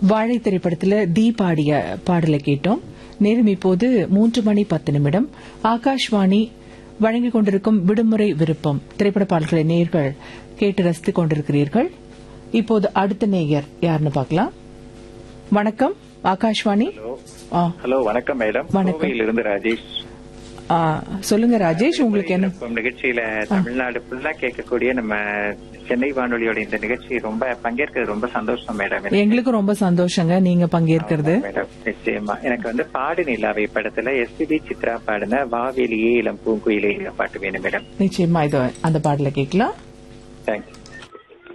வாழை திரைப்படத்துல தீ பாடிய பாடலை கேட்டோம் நேரம் இப்போது மூன்று மணி பத்து நிமிடம் ஆகாஷ்வாணி வழங்கிக் கொண்டிருக்கும் விடுமுறை விருப்பம் திரைப்பட பாடல்களை நேயர்கள் கேட்டு ரசித்துக் கொண்டிருக்கிறீர்கள் இப்போது அடுத்த நேயர் யாருன்னு பார்க்கலாம் வணக்கம் ஆகாஷ்வாணி ஹலோ ஆ, ஹலோ வணக்கம் மேடம் வணக்கம். கோவையிலிருந்து ராஜேஷ் ஆ, சொல்லுங்க ராஜேஷ் உங்களுக்கு என்ன விருப்பம் நிகழ்ச்சியில தமிழ்நாடு ஃபுல்லா கேட்கக்கூடிய நம்ம சென்னை வானொலியோட இந்த நிகழ்ச்சி ரொம்ப பங்கேற்கிறது ரொம்ப சந்தோஷம் மேடம் எனக்கு. எங்களுக்கும் ரொம்ப சந்தோஷங்க நீங்க பங்கேற்கிறது மேடம் நிச்சயமா எனக்கு வந்து பாடு நிலாவை படத்துல எஸ்பிபி சித்ரா பாடின வாவெளியே இளம் பூங்குயிலே இந்த பாட்டு வேணும் மேடம் நிச்சயமா இது அந்த பாடலை கேட்கலாம் தேங்க்யூ